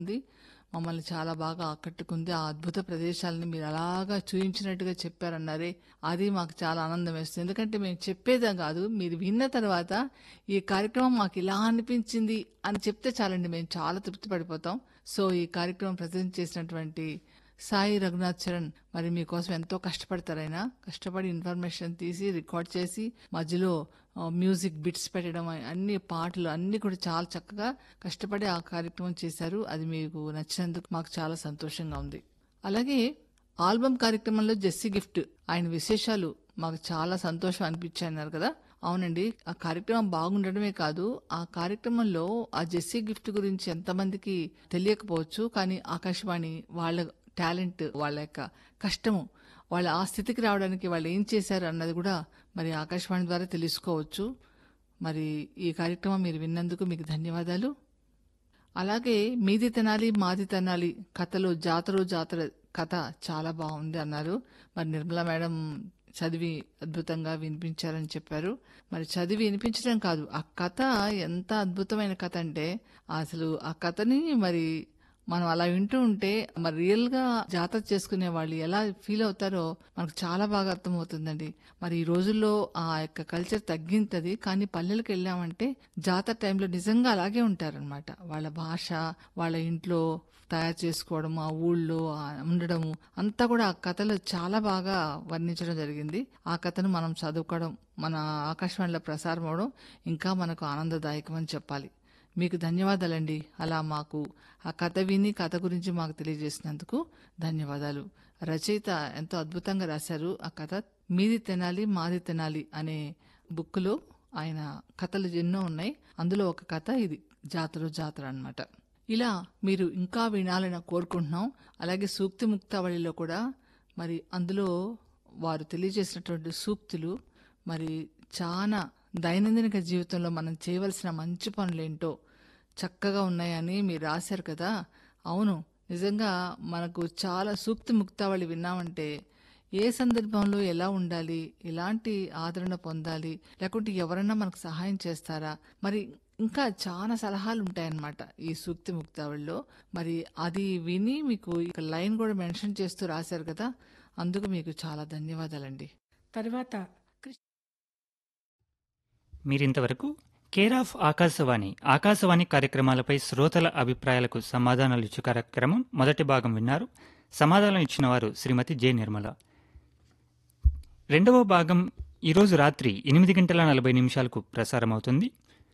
ఉంది మమ్మల్ని చాలా బాగా ఆకట్టుకుంది ఆ అద్భుత ప్రదేశాలని మీరు అలాగా చూయించినట్టుగా చెప్పారన్నారే అది మాకు చాలా ఆనందం వేస్తుంది ఎందుకంటే మేము చెప్పేదే కాదు మీరు విన్న తర్వాత ఈ కార్యక్రమం మాకు ఇలా అనిపించింది అని చెప్తే చాలండి మేము చాలా తృప్తి పడిపోతాం సో ఈ కార్యక్రమం ప్రజెంట్ చేసినటువంటి సాయి రఘునాథ్ చరణ్ మరి మీకోసం ఎంతో కష్టపడతారైనా కష్టపడి ఇన్ఫర్మేషన్ తీసి రికార్డ్ చేసి మధ్యలో ఆ, మ్యూజిక్ బిట్స్ పెట్టడం అన్ని పాటలు అన్ని కూడా చాలా చక్కగా కష్టపడి ఆ కార్యక్రమం చేశారు అది మీకు నచ్చినందుకు మాకు చాలా సంతోషంగా ఉంది అలాగే ఆల్బమ్ కార్యక్రమంలో జెస్సీ గిఫ్ట్ ఆయన విశేషాలు మాకు చాలా సంతోషం అనిపించాయి అన్నారు కదా అవునండి ఆ కార్యక్రమం బాగుండడమే కాదు ఆ కార్యక్రమంలో ఆ జెస్సీ గిఫ్ట్ గురించి ఎంతమందికి తెలియకపోవచ్చు కానీ ఆకాశవాణి వాళ్ళ టాలెంట్ వాళ్ళ యొక్క కష్టము వాళ్ళ ఆ స్థితికి రావడానికి వాళ్ళు ఏం చేశారు అన్నది కూడా మరి ఆకాశవాణి ద్వారా తెలుసుకోవచ్చు మరి ఈ కార్యక్రమం మీరు విన్నందుకు మీకు ధన్యవాదాలు అలాగే మీది తినాలి మాది తినాలి కథలో జాతర జాతర కథ చాలా బాగుంది అన్నారు మరి నిర్మలా మేడం చదివి అద్భుతంగా వినిపించారని చెప్పారు మరి చదివి వినిపించడం కాదు ఆ కథ ఎంత అద్భుతమైన కథ అంటే అసలు ఆ కథని మరి మనం అలా వింటూ ఉంటే మరి రియల్ గా జాతర చేసుకునే వాళ్ళు ఎలా ఫీల్ అవుతారో మనకు చాలా బాగా అర్థమవుతుందండి మరి ఈ రోజుల్లో ఆ యొక్క కల్చర్ తగ్గింటది కానీ పల్లెలకు వెళ్ళామంటే జాతర టైంలో నిజంగా అలాగే ఉంటారనమాట వాళ్ళ భాష వాళ్ళ ఇంట్లో తయారు చేసుకోవడం ఆ ఊళ్ళో ఆ ఉండడము అంతా కూడా ఆ కథలో చాలా బాగా వర్ణించడం జరిగింది ఆ కథను మనం చదువుకోవడం మన ఆకాశవాణిలో ప్రసారం అవడం ఇంకా మనకు ఆనందదాయకం అని చెప్పాలి మీకు ధన్యవాదాలండి అలా మాకు ఆ కథ విని కథ గురించి మాకు తెలియజేసినందుకు ధన్యవాదాలు రచయిత ఎంతో అద్భుతంగా రాశారు ఆ కథ మీది తినాలి మాది తినాలి అనే బుక్లో ఆయన కథలు ఎన్నో ఉన్నాయి అందులో ఒక కథ ఇది జాతర జాతర అన్నమాట ఇలా మీరు ఇంకా వినాలని కోరుకుంటున్నాం అలాగే సూక్తి ముక్తావళిలో కూడా మరి అందులో వారు తెలియజేసినటువంటి సూక్తులు మరి చాలా దైనందిన జీవితంలో మనం చేయవలసిన మంచి పనులేంటో చక్కగా ఉన్నాయని మీరు రాశారు కదా అవును నిజంగా మనకు చాలా సూక్తి ముక్తావళి విన్నామంటే ఏ సందర్భంలో ఎలా ఉండాలి ఎలాంటి ఆదరణ పొందాలి లేకుంటే ఎవరైనా మనకు సహాయం చేస్తారా మరి ఇంకా చాలా సలహాలు ఉంటాయన్నమాట ఈ సూక్తి ముక్తావళిలో మరి అది విని మీకు ఇక లైన్ కూడా మెన్షన్ చేస్తూ రాశారు కదా అందుకు మీకు చాలా ధన్యవాదాలండి తర్వాత మీరింతవరకు కేర్ ఆఫ్ ఆకాశవాణి ఆకాశవాణి కార్యక్రమాలపై శ్రోతల అభిప్రాయాలకు సమాధానాలు ఇచ్చు కార్యక్రమం మొదటి భాగం విన్నారు సమాధానం ఇచ్చిన వారు శ్రీమతి జె నిర్మల రెండవ భాగం ఈరోజు రాత్రి ఎనిమిది గంటల నలభై నిమిషాలకు ప్రసారమవుతుంది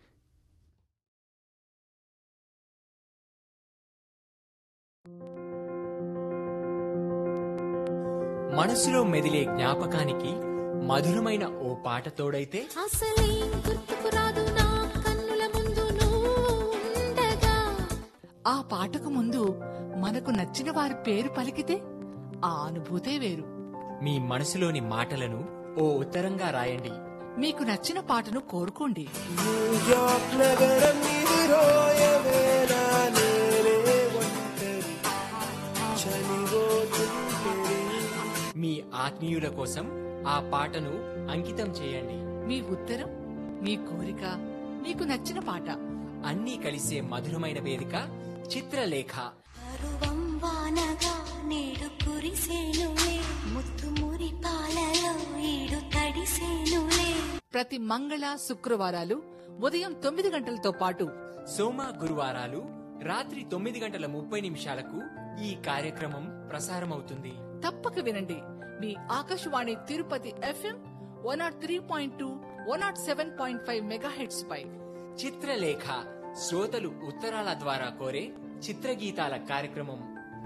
మనసులో మెదిలే జ్ఞాపకానికి మధురమైన ఓ పాట తోడైతే అసలే గుర్తుకు రాదు నా కన్నుల ముందు నువ్వు ఉండగా ఆ పాటకు ముందు మనకు నచ్చిన వారి పేరు పలికితే ఆ అనుభూతే వేరు మీ మనసులోని మాటలను ఓ ఉత్తరంగా రాయండి మీకు నచ్చిన పాటను కోరుకోండి న్యూయార్క్ నగరం ఇది రోయవేళ నేనే ఒంటరి చలిగోతుంటరి మీ ఆత్మీయుల కోసం ఆ పాటను అంకితం చేయండి మీ ఉత్తరం మీ కోరిక మీకు నచ్చిన పాట అన్నీ కలిసే మధురమైన వేదిక చిత్రలేఖ పరువం వానగా నేడు కురిసేనులే ముత్తు మురి పాలలో ఈడు తడిసేనులే ప్రతి మంగళ శుక్రవారాలు ఉదయం తొమ్మిది గంటలతో పాటు సోమ గురువారాలు రాత్రి తొమ్మిది గంటల ముప్పై నిమిషాలకు ఈ కార్యక్రమం ప్రసారమవుతుంది తప్పక వినండి మీ Akashvani Tirupati FM one not three point two one not seven point five megahertz పై చిత్రలేఖ శ్రోతలు ఉత్తరాల ద్వారా కోరే చిత్రగీతాల కార్యక్రమం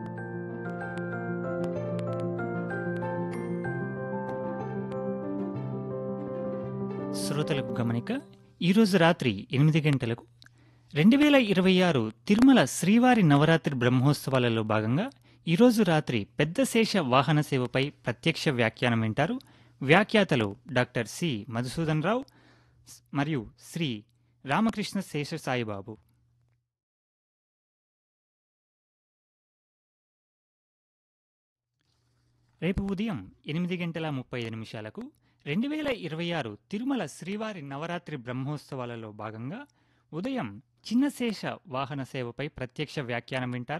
శ్రోతలకు గమనిక ఈరోజు రాత్రి ఎనిమిది గంటలకు రెండు వేల ఇరవై ఆరు తిరుమల శ్రీవారి నవరాత్రి బ్రహ్మోత్సవాలలో భాగంగా ఈరోజు రాత్రి పెద్ద శేష వాహన సేవపై ప్రత్యక్ష వ్యాఖ్యానం వింటారు వ్యాఖ్యాతలు డాక్టర్ సి మధుసూదన్ రావు మరియు శ్రీ రామకృష్ణ శేష సాయిబాబు రేపు ఉదయం ఎనిమిది గంటల ముప్పై ఐదు నిమిషాలకు రెండు వేల ఇరవై ఆరు తిరుమల శ్రీవారి నవరాత్రి బ్రహ్మోత్సవాలలో భాగంగా ఉదయం చిన్న శేష వాహన సేవపై ప్రత్యక్ష వ్యాఖ్యానం వింటారు